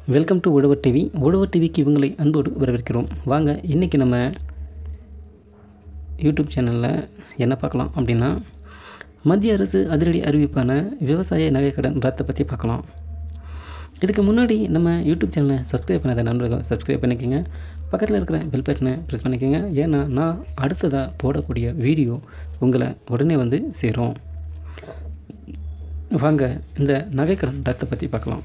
welcome to உழவர் TV உழவர் டிவிக்கு இவங்களை அன்போடு வரவேற்கிறோம் வாங்க இன்றைக்கி நம்ம யூடியூப் சேனலில் என்ன பார்க்கலாம் அப்படின்னா மத்திய அரசு அதிரடி அறிவிப்பான விவசாய நகைக்கடன் ரத்தை பற்றி பார்க்கலாம் இதுக்கு முன்னாடி நம்ம யூடியூப் சேனலை சப்ஸ்கிரைப் பண்ணாத நண்பர்கள் சப்ஸ்கிரைப் பண்ணிக்கோங்க பக்கத்தில் இருக்கிற பெல் பட்டனை ப்ரெஸ் பண்ணிக்கோங்க ஏன்னா நான் அடுத்ததாக போடக்கூடிய வீடியோ உங்களை உடனே வந்து சேரும் வாங்க இந்த நகைக்கடன் ரத்தை பற்றி பார்க்கலாம்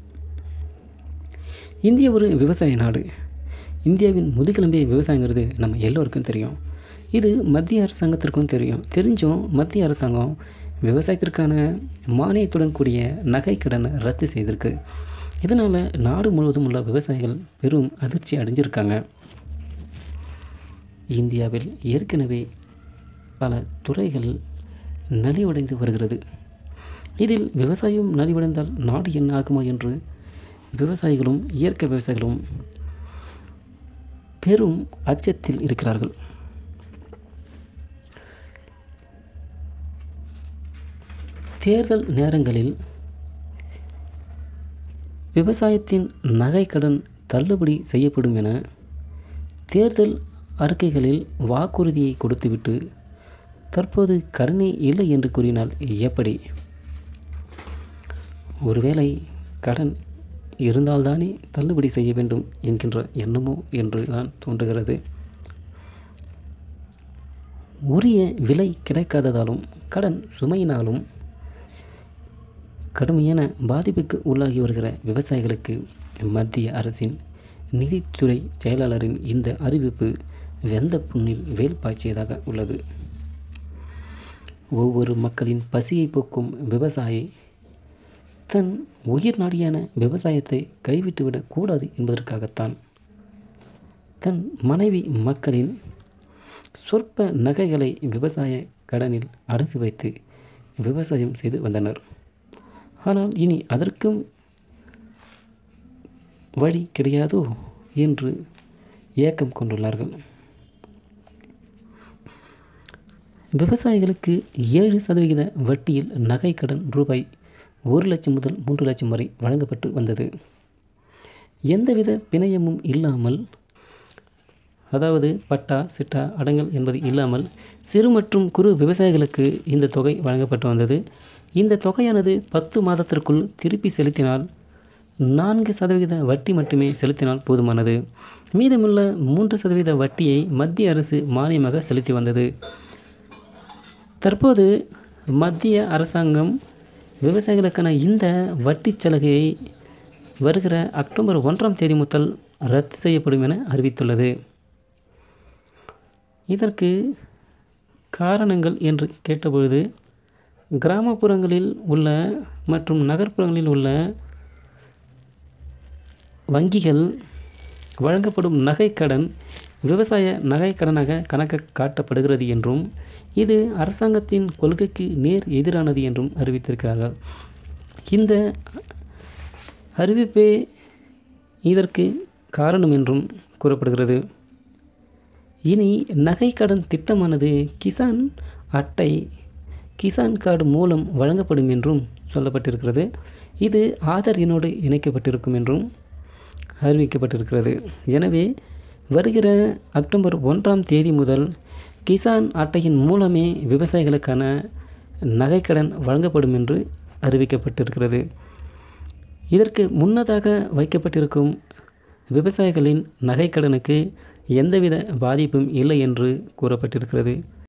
இந்தியா ஒரு விவசாய நாடு இந்தியாவின் முதுகெலும்பிய விவசாயங்கிறது நம்ம எல்லோருக்கும் தெரியும் இது மத்திய அரசாங்கத்திற்கும் தெரியும் தெரிஞ்சும் மத்திய அரசாங்கம் விவசாயத்திற்கான மானியத்துடன் கூடிய நகைக்கடனை ரத்து செய்திருக்கு இதனால் நாடு முழுவதும் உள்ள விவசாயிகள் பெரும் அதிர்ச்சி அடைஞ்சிருக்காங்க இந்தியாவில் ஏற்கனவே பல துறைகள் நலிவடைந்து வருகிறது இதில் விவசாயம் நலிவடைந்தால் நாடு என்ன ஆகுமோ என்று விவசாயிகளும் இயற்கை விவசாயிகளும் பெரும் அச்சத்தில் இருக்கிறார்கள் தேர்தல் நேரங்களில் விவசாயத்தின் நகைக்கடன் தள்ளுபடி செய்யப்படும் என தேர்தல் அறிக்கைகளில் வாக்குறுதியை கொடுத்துவிட்டு தற்போது கடனே இல்லை என்று கூறினால் எப்படி ஒருவேளை கடன் இருந்தால்தானே தள்ளுபடி செய்ய வேண்டும் என்கின்ற எண்ணமோ என்று தான் தோன்றுகிறது உரிய விலை கிடைக்காததாலும் கடன் சுமையினாலும் கடுமையான பாதிப்புக்கு உள்ளாகி வருகிற விவசாயிகளுக்கு மத்திய அரசின் நிதித்துறை செயலாளரின் இந்த அறிவிப்பு வெந்த புண்ணில் வேல் பாய்ச்சியதாக உள்ளது ஒவ்வொரு மக்களின் பசியை போக்கும் விவசாயி தன் உயிர் நாடியான விவசாயத்தை கைவிட்டுவிடக் கூடாது என்பதற்காகத்தான் தன் மனைவி மக்களின் சொற்ப நகைகளை விவசாய கடனில் அடகு வைத்து விவசாயம் செய்து வந்தனர் ஆனால் இனி அதற்கும் வழி கிடையாதோ என்று ஏக்கம் கொண்டுள்ளார்கள் விவசாயிகளுக்கு ஏழு சதவிகித வட்டியில் நகை கடன் ரூபாய் ஒரு லட்சம் முதல் மூன்று லட்சம் வரை வழங்கப்பட்டு வந்தது எந்தவித பிணையமும் இல்லாமல் அதாவது பட்டா சிட்டா அடங்கல் என்பது இல்லாமல் சிறு மற்றும் குறு விவசாயிகளுக்கு இந்த தொகை வழங்கப்பட்டு வந்தது இந்த தொகையானது பத்து மாதத்திற்குள் திருப்பி செலுத்தினால் நான்கு சதவிகித வட்டி மட்டுமே செலுத்தினால் போதுமானது மீதமுள்ள மூன்று சதவீத வட்டியை மத்திய அரசு மானியமாக செலுத்தி வந்தது தற்போது மத்திய அரசாங்கம் விவசாயிகளுக்கான இந்த வட்டி சலுகையை வருகிற அக்டோபர் ஒன்றாம் தேதி முதல் ரத்து செய்யப்படும் என அறிவித்துள்ளது இதற்கு காரணங்கள் என்று கேட்டபொழுது கிராமப்புறங்களில் உள்ள மற்றும் நகர்ப்புறங்களில் உள்ள வங்கிகள் வழங்கப்படும் நகைக்கடன் விவசாய நகைக்கடனாக கணக்கு காட்டப்படுகிறது என்றும் இது அரசாங்கத்தின் கொள்கைக்கு நேர் எதிரானது என்றும் அறிவித்திருக்கிறார்கள் இந்த அறிவிப்பே இதற்கு காரணம் என்றும் கூறப்படுகிறது இனி நகைக்கடன் திட்டமானது கிசான் அட்டை கிசான் கார்டு மூலம் வழங்கப்படும் என்றும் சொல்லப்பட்டிருக்கிறது இது ஆதார் எண்ணோடு இணைக்கப்பட்டிருக்கும் என்றும் அறிவிக்கப்பட்டிருக்கிறது எனவே வருகிற அக்டோபர் ஒன்றாம் தேதி முதல் கிசான் அட்டையின் மூலமே விவசாயிகளுக்கான நகைக்கடன் வழங்கப்படும் என்று அறிவிக்கப்பட்டிருக்கிறது இதற்கு முன்னதாக வைக்கப்பட்டிருக்கும் விவசாயிகளின் நகைக்கடனுக்கு எந்தவித பாதிப்பும் இல்லை என்று கூறப்பட்டிருக்கிறது